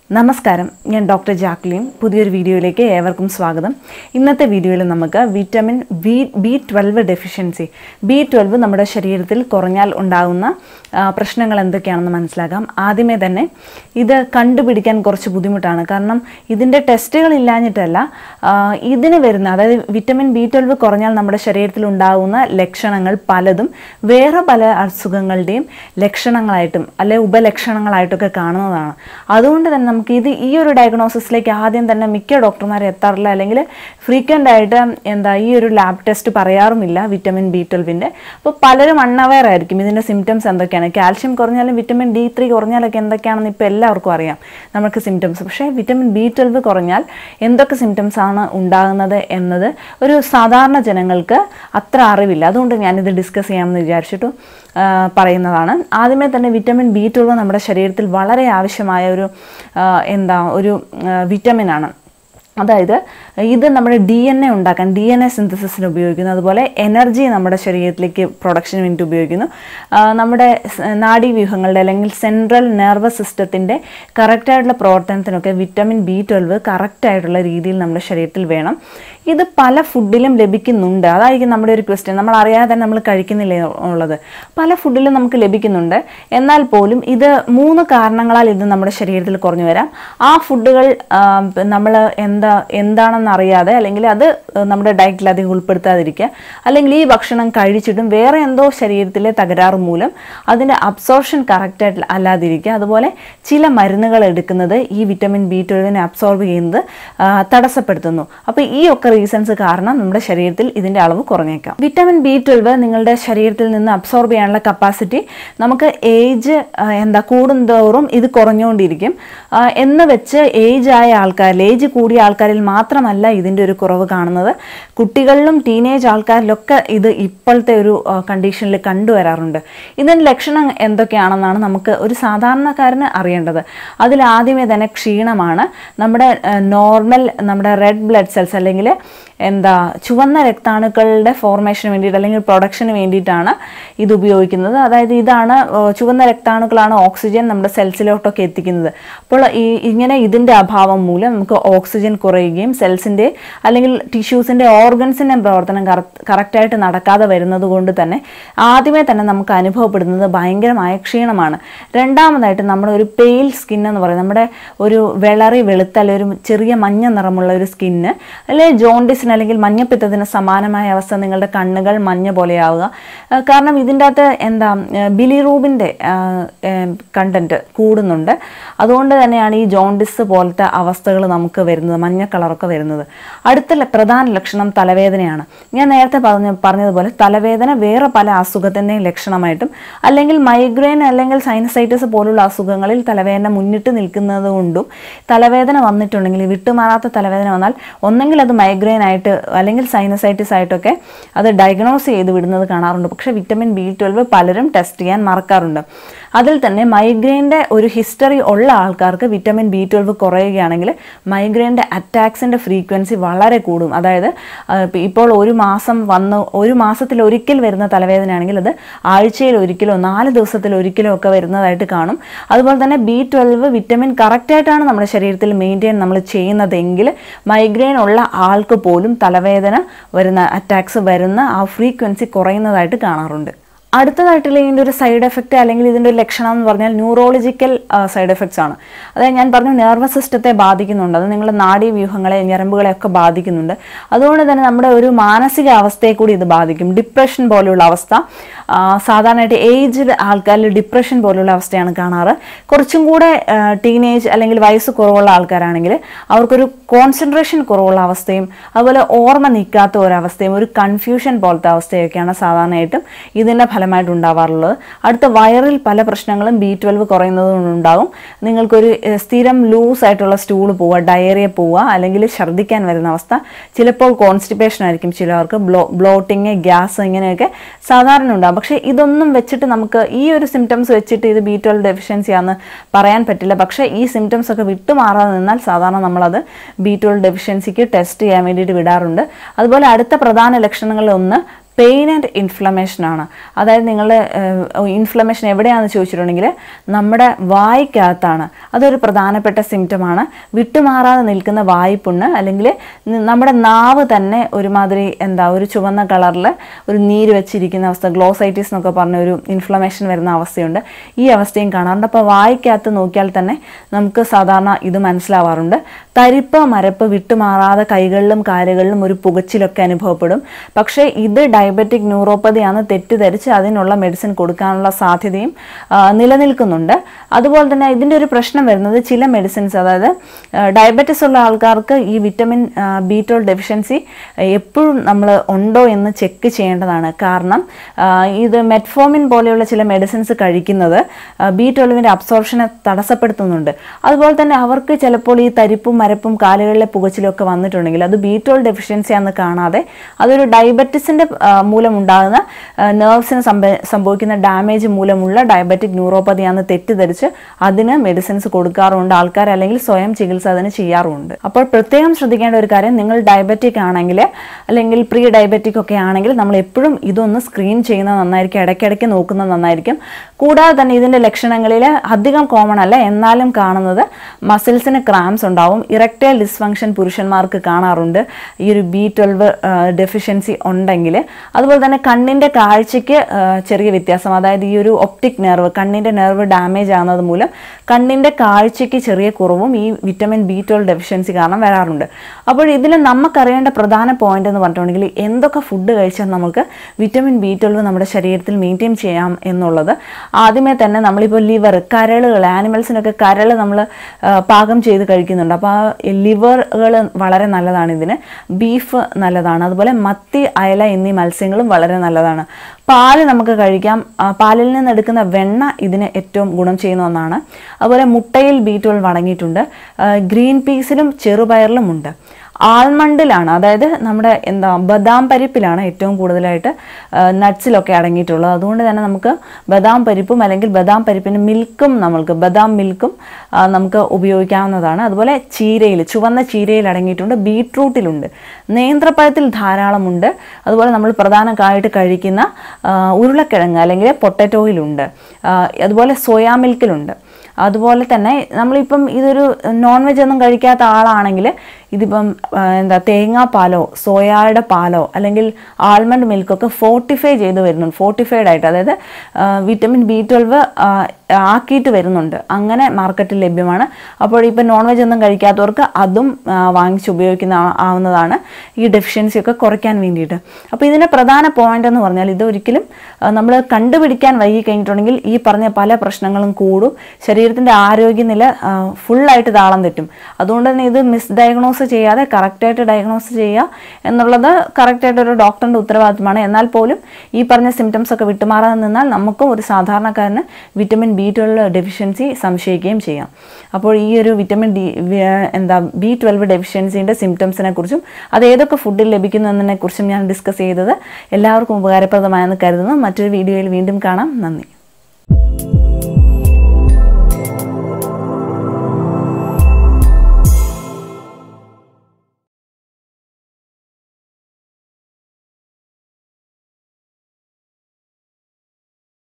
നമസ്കാരം ഞാൻ doctor Jacqueline പുതിയൊരു വീഡിയോയിലേക്ക് ഏവർക്കും സ്വാഗതം ഇന്നത്തെ വീഡിയോയിൽ നമുക്ക് vitamin B B twelve deficiency B twelve നമ്മുടെ ശരീരത്തിൽ കുറഞ്ഞാൽ ഉണ്ടാകുന്ന ആ, പ്രശ്നങ്ങൾ എന്തൊക്കെയാണെന്ന് മനസ്സിലാക്കാം ആദ്യമേ തന്നെ ഇത് കണ്ടുപിടിക്കാൻ കുറച്ച് ബുദ്ധിമുട്ടാണ് കാരണം ഇതിൻ്റെ ടെസ്റ്റുകൾ ഇല്ലാഞ്ഞിട്ടല്ല ആ, ഇതിന് വരുന്ന അതായത് വിറ്റമിൻ ബി ട്വൽവ് കുറഞ്ഞാൽ നമ്മുടെ ശരീരത്തിൽ ഉണ്ടാകുന്ന ലക്ഷണങ്ങൾ പലതും വേറെ പല അസുഖങ്ങളുടെയും ലക്ഷണങ്ങളായിട്ടും അല്ലെ ഉപലക്ഷണങ്ങളായിട്ടൊക്കെ കാണുന്നതാണ് അതുകൊണ്ട് തന്നെ നമുക്ക് ഇത് ഈ ഒരു ഡയഗ്നോസിസിലേക്ക് ആദ്യം തന്നെ മിക്ക ഡോക്ടർമാരും എത്താറില്ല അല്ലെങ്കിൽ ഫ്രീക്വൻ്റ് ആയിട്ട് എന്താ ഈ ഒരു ലാബ് ടെസ്റ്റ് പറയാറുമില്ല വിറ്റമിൻ ബി ട്വൽവിൻ്റെ അപ്പോൾ പലരും അൺഅവെയർ ആയിരിക്കും ഇതിൻ്റെ സിംറ്റംസ് എന്തൊക്കെയാണ് കാൽഷ്യം കുറഞ്ഞാലും വിറ്റമിൻ ഡി ത്രീ കുറഞ്ഞാലൊക്കെ എന്തൊക്കെയാണെന്ന് ഇപ്പോൾ എല്ലാവർക്കും അറിയാം നമുക്ക് സിംറ്റംസ് പക്ഷേ വിറ്റമിൻ ബി ട്വൽവ് കുറഞ്ഞാൽ എന്തൊക്കെ സിംറ്റംസ് ആണ് ഉണ്ടാകുന്നത് എന്നത് ഒരു സാധാരണ ജനങ്ങൾക്ക് അത്ര അറിവില്ല അതുകൊണ്ട് ഞാനിത് ഡിസ്കസ് ചെയ്യാമെന്ന് വിചാരിച്ചിട്ടു ആ, പറയുന്നതാണ് ആദ്യമേ തന്നെ വിറ്റമിൻ ബി ട്വൽവ് നമ്മുടെ ശരീരത്തിൽ വളരെ ആവശ്യമായ ഒരു ആ, എന്താ ഒരു വിറ്റമിനാണ് അതായത് ഇത് നമ്മുടെ ഡി എൻ എ ഉണ്ടാക്കാൻ ഡി എൻ എ സിന്തസിസിന് ഉപയോഗിക്കുന്നു അതുപോലെ എനർജി നമ്മുടെ ശരീരത്തിലേക്ക് പ്രൊഡക്ഷന് വേണ്ടി ഉപയോഗിക്കുന്നു ആ, നമ്മുടെ സ് നാഡീവ്യൂഹങ്ങളുടെ അല്ലെങ്കിൽ സെൻട്രൽ നെർവസ് സിസ്റ്റത്തിൻ്റെ കറക്റ്റായിട്ടുള്ള പ്രവർത്തനത്തിനൊക്കെ വിറ്റമിൻ ബി ട്വൽവ് കറക്റ്റായിട്ടുള്ള രീതിയിൽ നമ്മുടെ ശരീരത്തിൽ വേണം ഇത് പല ഫുഡിലും ലഭിക്കുന്നുണ്ട് അതായിരിക്കും നമ്മുടെ ഒരു ക്വസ്റ്റ്യൻ നമ്മൾ അറിയാതെ തന്നെ നമ്മൾ കഴിക്കുന്നില്ലേ ഉള്ളത് പല ഫുഡിലും നമുക്ക് ലഭിക്കുന്നുണ്ട് എന്നാൽ പോലും ഇത് മൂന്ന് കാരണങ്ങളാൽ ഇത് നമ്മുടെ ശരീരത്തിൽ കുറഞ്ഞു വരാം ആ ഫുഡുകൾ നമ്മൾ എന്താ എന്താണെന്ന് അറിയാതെ അല്ലെങ്കിൽ അത് നമ്മുടെ ഡയറ്റിൽ അധികം ഉൾപ്പെടുത്താതിരിക്കുക അല്ലെങ്കിൽ ഈ ഭക്ഷണം കഴിച്ചിട്ടും വേറെ എന്തോ ശരീരത്തിലെ തകരാറ് മൂലം അതിൻ്റെ അബ്സോർപ്ഷൻ കറക്റ്റായിട്ട് അല്ലാതിരിക്കുക അതുപോലെ ചില മരുന്നുകൾ എടുക്കുന്നത് ഈ വിറ്റമിൻ ബി ട്വൽവിനെ അബ്സോർബ് ചെയ്യുന്നത് ആ, തടസ്സപ്പെടുത്തുന്നു അപ്പോൾ ഈ ഒക്കെ റീസൺസ് കാരണം നമ്മുടെ ശരീരത്തിൽ ഇതിൻ്റെ അളവ് കുറഞ്ഞേക്കാം വിറ്റമിൻ ബി ട്വൽവ് നിങ്ങളുടെ ശരീരത്തിൽ നിന്ന് അബ്സോർബ് ചെയ്യാനുള്ള കപ്പാസിറ്റി നമുക്ക് ഏജ് എന്താ കൂടുന്തോറും ഇത് കുറഞ്ഞുകൊണ്ടിരിക്കും ആ, എന്ന് വെച്ച് ഏജ് ആയ ആൾക്കാരിൽ ഏജ് കൂടിയ ആൾക്കാരിൽ മാത്രമല്ല ഇതിൻ്റെ ഒരു കുറവ് കാണുന്നത് കുട്ടികളിലും ടീനേജ് ആൾക്കാരിലൊക്കെ ഇത് ഇപ്പോഴത്തെ ഒരു കണ്ടീഷനിൽ കണ്ടുവരാറുണ്ട് ഇതിൻ്റെ ലക്ഷണം എന്തൊക്കെയാണെന്നാണ് നമുക്ക് ഒരു സാധാരണക്കാരന് അറിയേണ്ടത് അതിൽ ആദ്യമേ തന്നെ ക്ഷീണമാണ് നമ്മുടെ നോർമൽ നമ്മുടെ റെഡ് ബ്ലഡ് സെൽസ് അല്ലെങ്കിൽ എന്താ ചുവന്ന രക്താണുക്കളുടെ ഫോർമേഷന് വേണ്ടിയിട്ട് അല്ലെങ്കിൽ പ്രൊഡക്ഷന് വേണ്ടിയിട്ടാണ് ഇത് ഉപയോഗിക്കുന്നത് അതായത് ഇതാണ് ഏർ, ചുവന്ന രക്താണുക്കളാണ് ഓക്സിജൻ നമ്മുടെ സെൽസിലോട്ടൊക്കെ എത്തിക്കുന്നത് അപ്പോൾ ഈ ഇങ്ങനെ ഇതിൻ്റെ അഭാവം മൂലം നമുക്ക് ഓക്സിജൻ കുറയുകയും സെൽസിൻ്റെ അല്ലെങ്കിൽ ടിഷ്യൂസിൻ്റെ ഓർഗൻസിൻ്റെ പ്രവർത്തനം കറക്റ്റായിട്ട് നടക്കാതെ വരുന്നത് കൊണ്ട് തന്നെ ആദ്യമേ തന്നെ നമുക്ക് അനുഭവപ്പെടുന്നത് ഭയങ്കരമായ ക്ഷീണമാണ് രണ്ടാമതായിട്ട് നമ്മുടെ ഒരു പെയിൽ സ്കിൻ എന്ന് പറയുന്നത് നമ്മുടെ ഒരു വെളറി വെളുത്ത അല്ലെങ്കിൽ ഒരു ചെറിയ മഞ്ഞ നിറമുള്ള ഒരു സ്കിന്ന് അല്ലെങ്കിൽ ജോണ്ടിസിന് അല്ലെങ്കിൽ മഞ്ഞപ്പിത്തത്തിന് സമാനമായ അവസ്ഥ നിങ്ങളുടെ കണ്ണുകൾ മഞ്ഞ പോലെയാവുക ആ, കാരണം ഇതിൻ്റെ അകത്ത് എന്താ ബിലിറൂബിൻ്റെ കണ്ടന്റ് കൂടുന്നുണ്ട് അതുകൊണ്ട് തന്നെയാണ് ഈ ജോണ്ടിസ് പോലത്തെ അവസ്ഥകൾ നമുക്ക് വരുന്നത് മഞ്ഞ കളറൊക്കെ വരുന്നത് അടുത്ത ല- പ്രധാന ലക്ഷണം തലവേദനയാണ് ഞാൻ നേരത്തെ പറഞ്ഞ പറഞ്ഞതുപോലെ തലവേദന വേറെ പല അസുഖത്തിൻ്റെയും ലക്ഷണമായിട്ടും അല്ലെങ്കിൽ മൈഗ്രെയിൻ അല്ലെങ്കിൽ സൈനസൈറ്റിസ് പോലുള്ള അസുഖങ്ങളിൽ തലവേദന മുന്നിട്ട് നിൽക്കുന്നത് കൊണ്ടും തലവേദന വന്നിട്ടുണ്ടെങ്കിൽ ഈ വിട്ടുമാറാത്ത തലവേദന വന്നാൽ ഒന്നെങ്കിൽ അത് മൈഗ്രെയിൻ ആയിട്ട് അല്ലെങ്കിൽ സൈനസൈറ്റിസ് ആയിട്ടൊക്കെ അത് ഡയഗ്നോസ് ചെയ്ത് വിടുന്നത് കാണാറുണ്ട് പക്ഷേ വിറ്റമിൻ ബി ട്വൽവ് പലരും ടെസ്റ്റ് ചെയ്യാൻ മറക്കാറുണ്ട് അതിൽ തന്നെ മൈഗ്രെയിൻ്റെ ഒരു ഹിസ്റ്ററി ഉള്ള ആൾക്കാർക്ക് വിറ്റമിൻ ബി ട്വൽവ് കുറയുകയാണെങ്കിൽ മൈഗ്രെയിൻ്റെ അറ്റാക്സിൻ്റെ ഫ്രീക്വൻസി വളരെ കൂടും അതായത് ആ, ഇപ്പ- ഇപ്പോൾ ഒരു മാസം വന്ന് ഒരു മാസത്തിൽ ഒരിക്കൽ വരുന്ന തലവേദനയാണെങ്കിൽ അത് ആഴ്ചയിൽ ഒരിക്കലോ നാല് ദിവസത്തിൽ ഒരിക്കലോ ഒക്കെ വരുന്നതായിട്ട് കാണും അതുപോലെ തന്നെ ബി ട്വൽവ് വിറ്റമിൻ കറക്റ്റായിട്ടാണ് നമ്മുടെ ശരീരത്തിൽ മെയിൻറ്റെയിൻ നമ്മൾ ചെയ്യുന്നതെങ്കിൽ മൈഗ്രെയിൻ ഉള്ള ആൾക്ക് പോലും തലവേദന വരുന്ന അറ്റാക്സ് വരുന്ന ആ ഫ്രീക്വൻസി കുറയുന്നതായിട്ട് കാണാറുണ്ട് അടുത്തതായിട്ടുള്ള ഇതിൻ്റെ ഒരു സൈഡ് എഫക്റ്റ് അല്ലെങ്കിൽ ഇതിൻ്റെ ഒരു ലക്ഷണം എന്ന് പറഞ്ഞാൽ ന്യൂറോളജിക്കൽ സൈഡ് എഫക്ട്സ് ആണ് അതായത് ഞാൻ പറഞ്ഞു നെർവസ് സിസ്റ്റത്തെ ബാധിക്കുന്നുണ്ട് അത് നിങ്ങളുടെ നാഡീവ്യൂഹങ്ങളെ ഞരമ്പുകളെ ഒക്കെ ബാധിക്കുന്നുണ്ട് അതുകൊണ്ട് തന്നെ നമ്മുടെ ഒരു മാനസിക അവസ്ഥയെ കൂടി ഇത് ബാധിക്കും ഡിപ്രഷൻ പോലെയുള്ള അവസ്ഥ ആ, സാധാരണയായിട്ട് ഏജ്ഡ് ആൾക്കാരിൽ ഡിപ്രഷൻ പോലുള്ള അവസ്ഥയാണ് കാണാറ് കുറച്ചും കൂടെ ടീനേജ് അല്ലെങ്കിൽ വയസ്സ് കുറവുള്ള ആൾക്കാരാണെങ്കിൽ അവർക്കൊരു കോൺസെൻട്രേഷൻ കുറവുള്ള അവസ്ഥയും അതുപോലെ ഓർമ്മ നിൽക്കാത്ത ഒരവസ്ഥയും ഒരു കൺഫ്യൂഷൻ പോലത്തെ അവസ്ഥയൊക്കെയാണ് സാധാരണയായിട്ടും ഇതിൻ്റെ ഫലമായിട്ട് ഉണ്ടാവാറുള്ളത് അടുത്ത വയറിൽ പല പ്രശ്നങ്ങളും ബി ട്വൽവ് കുറയുന്നത് കൊണ്ടുണ്ടാകും നിങ്ങൾക്കൊരു ഏഹ്, സ്ഥിരം ലൂസ് ആയിട്ടുള്ള സ്റ്റൂൾ പോവുക ഡയറിയ പോവുക അല്ലെങ്കിൽ ഛർദ്ദിക്കാൻ വരുന്ന അവസ്ഥ ചിലപ്പോൾ കോൺസ്റ്റിപ്പേഷൻ ആയിരിക്കും ചിലവർക്ക് ബ്ലോ ബ്ലോട്ടിങ് ഗ്യാസ് ഇങ്ങനെയൊക്കെ സാധാരണ ഉണ്ടാകും പക്ഷേ ഇതൊന്നും വെച്ചിട്ട് നമുക്ക് ഈ ഒരു സിംറ്റംസ് വെച്ചിട്ട് ഇത് ബി ട്വൽവ് ഡെഫിഷ്യൻസി ആണെന്ന് പറയാൻ പറ്റില്ല പക്ഷേ ഈ സിംറ്റംസ് ഒക്കെ വിട്ടുമാറാതെ നിന്നാൽ സാധാരണ നമ്മളത് ബി ട്വൽവ് ഡെഫിഷ്യൻസിക്ക് ടെസ്റ്റ് ചെയ്യാൻ വേണ്ടിയിട്ട് വിടാറുണ്ട് അതുപോലെ അടുത്ത പ്രധാന ലക്ഷണങ്ങളിൽ ഒന്ന് പെയിൻ ആൻഡ് ഇൻഫ്ലമേഷൻ ആണ് അതായത് നിങ്ങൾ ഇൻഫ്ലമേഷൻ എവിടെയാണെന്ന് ചോദിച്ചിട്ടുണ്ടെങ്കിൽ നമ്മുടെ വായ്ക്കകത്താണ് അതൊരു പ്രധാനപ്പെട്ട സിംറ്റമാണ് വിട്ടുമാറാതെ നിൽക്കുന്ന വായ്പുണ്ണ് അല്ലെങ്കിൽ ന- നമ്മുടെ നാവ് തന്നെ ഒരുമാതിരി എന്താ ഒരു ചുവന്ന കളറിൽ ഒരു നീര് വെച്ചിരിക്കുന്ന അവസ്ഥ ഗ്ലോസൈറ്റിസ് എന്നൊക്കെ പറഞ്ഞ ഒരു ഇൻഫ്ലമേഷൻ വരുന്ന അവസ്ഥയുണ്ട് ഈ അവസ്ഥയും കാണാറുണ്ട് അപ്പോൾ വായ്ക്കകത്ത് നോക്കിയാൽ തന്നെ നമുക്ക് സാധാരണ ഇത് മനസ്സിലാവാറുണ്ട് തരിപ്പ് മരപ്പ് വിട്ടുമാറാതെ കൈകളിലും കാലുകളിലും ഒരു പുകച്ചിലൊക്കെ അനുഭവപ്പെടും പക്ഷേ ഇത് ഡയബറ്റിക് ന്യൂറോപ്പതിയാണെന്ന് തെറ്റിദ്ധരിച്ച് അതിനുള്ള മെഡിസിൻ കൊടുക്കാനുള്ള സാധ്യതയും ആ, നിലനിൽക്കുന്നുണ്ട് അതുപോലെ തന്നെ ഇതിൻ്റെ ഒരു പ്രശ്നം വരുന്നത് ചില മെഡിസിൻസ് അതായത് ഡയബറ്റിസ് ഉള്ള ആൾക്കാർക്ക് ഈ വിറ്റമിൻ ബി ട്വൽവ് ഡെഫിഷ്യൻസി എപ്പോഴും നമ്മൾ ഉണ്ടോ എന്ന് ചെക്ക് ചെയ്യേണ്ടതാണ് കാരണം ആ, ഇത് മെറ്റ്ഫോമിൻ പോലെയുള്ള ചില മെഡിസിൻസ് കഴിക്കുന്നത് ബി ട്വൽവിൻ്റെ അബ്സോർപ്ഷനെ തടസ്സപ്പെടുത്തുന്നുണ്ട് അതുപോലെ തന്നെ അവർക്ക് ചിലപ്പോൾ ഈ തരിപ്പും മരപ്പും കാലുകളിലെ പുകച്ചിലും ഒക്കെ വന്നിട്ടുണ്ടെങ്കിൽ അത് ബി ട്വൽവ് ഡെഫിഷ്യൻസി ആണെന്ന് കാണാതെ അതൊരു ഡയബറ്റിസിൻ്റെ മൂലമുണ്ടാകുന്ന നെർവ്സിന് സംഭവിക്കുന്ന ഡാമേജ് മൂലമുള്ള ഡയബറ്റിക് ന്യൂറോപ്പതിയാണെന്ന് തെറ്റിദ്ധരിച്ച് അതിന് മെഡിസിൻസ് കൊടുക്കാറുണ്ട് ആൾക്കാർ അല്ലെങ്കിൽ സ്വയം ചികിത്സ അതിന് ചെയ്യാറുമുണ്ട് അപ്പോൾ പ്രത്യേകം ശ്രദ്ധിക്കേണ്ട ഒരു കാര്യം നിങ്ങൾ ഡയബറ്റിക് ആണെങ്കിൽ അല്ലെങ്കിൽ പ്രീ ഡയബറ്റിക് ഒക്കെ ആണെങ്കിൽ നമ്മൾ എപ്പോഴും ഇതൊന്ന് സ്ക്രീൻ ചെയ്യുന്നത് നന്നായിരിക്കും ഇടയ്ക്കിടയ്ക്ക് നോക്കുന്നത് നന്നായിരിക്കും കൂടാതെ തന്നെ ഇതിൻ്റെ ലക്ഷണങ്ങളിൽ അധികം കോമൺ അല്ല എന്നാലും കാണുന്നത് മസിൽസിന് ക്രാംസ് ഉണ്ടാവും ഇറക്റ്റൈൽ ഡിസ്ഫങ്ഷൻ പുരുഷന്മാർക്ക് കാണാറുണ്ട് ഈ ഒരു ബി ട്വൽവ് ഡെഫിഷ്യൻസി ഉണ്ടെങ്കിൽ അതുപോലെ തന്നെ കണ്ണിൻ്റെ കാഴ്ചയ്ക്ക് ആ, ചെറിയ വ്യത്യാസം അതായത് ഈ ഒരു ഒപ്റ്റിക് നെർവ് കണ്ണിൻ്റെ നെർവ് ഡാമേജ് ആകുന്നത് മൂലം കണ്ണിൻ്റെ കാഴ്ചയ്ക്ക് ചെറിയ കുറവും ഈ വിറ്റമിൻ ബി ട്വൽവ് ഡെഫിഷ്യൻസി കാരണം വരാറുണ്ട് അപ്പോൾ ഇതിൽ നമുക്കറിയേണ്ട പ്രധാന പോയിന്റ് എന്ന് പറഞ്ഞിട്ടുണ്ടെങ്കിൽ എന്തൊക്കെ ഫുഡ് കഴിച്ചാൽ നമുക്ക് വിറ്റമിൻ ബി ട്വൽവ് നമ്മുടെ ശരീരത്തിൽ മെയിൻറ്റെയിൻ ചെയ്യാം എന്നുള്ളത് ആദ്യമേ തന്നെ നമ്മളിപ്പോൾ ലിവർ കരളുകൾ ആനിമൽസിനൊക്കെ കരൾ നമ്മൾ പാകം ചെയ്ത് കഴിക്കുന്നുണ്ട് അപ്പോൾ ആ ലിവറുകൾ വളരെ നല്ലതാണ് ഇതിന് ബീഫ് നല്ലതാണ് അതുപോലെ മത്തി അയല എന്നീ മത്സ്യങ്ങളും വളരെ നല്ലതാണ് പാല് നമുക്ക് കഴിക്കാം ആ, പാലിൽ നിന്ന് എടുക്കുന്ന വെണ്ണ ഇതിന് ഏറ്റവും ഗുണം ചെയ്യുന്ന ഒന്നാണ് അതുപോലെ മുട്ടയിൽ ബി ട്വൽവ് അടങ്ങിയിട്ടുണ്ട് ആ, ഗ്രീൻ പീസിലും ചെറുപയറിലും ഉണ്ട് ആൾമണ്ടിലാണ് അതായത് നമ്മുടെ എന്താ ബദാം പരിപ്പിലാണ് ഏറ്റവും കൂടുതലായിട്ട് നട്ട്സിലൊക്കെ അടങ്ങിയിട്ടുള്ളത് അതുകൊണ്ട് തന്നെ നമുക്ക് ബദാം പരിപ്പും അല്ലെങ്കിൽ ബദാം പരിപ്പിന് മിൽക്കും നമ്മൾക്ക് ബദാം മിൽക്കും ആ, നമുക്ക് ഉപയോഗിക്കാവുന്നതാണ് അതുപോലെ ചീരയിൽ ചുവന്ന ചീരയിൽ അടങ്ങിയിട്ടുണ്ട് ബീട്രൂട്ടിലുണ്ട് നേന്ത്രപ്പഴത്തിൽ ധാരാളമുണ്ട് അതുപോലെ നമ്മൾ പ്രധാനമായിട്ട് കഴിക്കുന്ന ആ, ഉരുളക്കിഴങ്ങ് അല്ലെങ്കിൽ പൊട്ടറ്റോയിലുണ്ട് ആ, അതുപോലെ സോയാ മിൽക്കിലുണ്ട് അതുപോലെ തന്നെ നമ്മളിപ്പം ഇതൊരു നോൺ വെജ് ഒന്നും കഴിക്കാത്ത ആളാണെങ്കിൽ ഇതിപ്പം ആ, എന്താ തേങ്ങാപ്പാലോ സോയയുടെ പാലോ അല്ലെങ്കിൽ ആൽമണ്ട് മിൽക്കൊക്കെ ഫോർട്ടിഫൈ ചെയ്ത് വരുന്നുണ്ട് ഫോർട്ടിഫൈഡ് ആയിട്ട് അതായത് ആ, വിറ്റമിൻ ബി ട്വൽവ് ആക്കിയിട്ട് വരുന്നുണ്ട് അങ്ങനെ മാർക്കറ്റിൽ ലഭ്യമാണ് അപ്പോൾ ഇപ്പം നോൺ വെജ് ഒന്നും കഴിക്കാത്തവർക്ക് അതും ആ, വാങ്ങിച്ച് ഉപയോഗിക്കുന്ന ആ- ആവുന്നതാണ് ഈ ഡെഫിഷ്യൻസി ഒക്കെ കുറയ്ക്കാൻ വേണ്ടിയിട്ട് അപ്പോൾ ഇതിൻ്റെ പ്രധാന പോയിന്റ് എന്ന് പറഞ്ഞാൽ ഇത് ഒരിക്കലും നമ്മൾ കണ്ടുപിടിക്കാൻ വൈകി കഴിഞ്ഞിട്ടുണ്ടെങ്കിൽ ഈ പറഞ്ഞ പല പ്രശ്നങ്ങളും കൂടും ശരീരത്തിൻ്റെ ആരോഗ്യനില ഫുള്ളായിട്ട് താളം തെറ്റും അതുകൊണ്ട് തന്നെ ഇത് മിസ് ഡയഗ്നോസ് ചെയ്യാതെ കറക്റ്റായിട്ട് ഡയഗ്നോസ് ചെയ്യുക എന്നുള്ളത് കറക്റ്റായിട്ട് ഒരു ഡോക്ടറിൻ്റെ ഉത്തരവാദിത്തമാണ് എന്നാൽ പോലും ഈ പറഞ്ഞ സിംറ്റംസ് ഒക്കെ വിട്ടുമാറാതെ നിന്നാൽ നമുക്കും ഒരു സാധാരണക്കാരന് വിറ്റമിൻ ബി ട്വൽവ് ഡെഫിഷ്യൻസി സംശയിക്കുകയും ചെയ്യാം അപ്പോൾ ഈ ഒരു വിറ്റമിൻ ഡി വി- എന്താ ബി ട്വൽവ് ഡെഫിഷ്യൻസിൻ്റെ സിംറ്റംസിനെ കുറിച്ചും അത് ഏതൊക്കെ ഫുഡിൽ ലഭിക്കുന്നു എന്നതിനെ കുറിച്ചും ഞാൻ ഡിസ്കസ് ചെയ്തത് എല്ലാവർക്കും ഉപകാരപ്രദമായെന്ന് കരുതുന്നു മറ്റൊരു വീഡിയോയിൽ വീണ്ടും കാണാം നന്ദി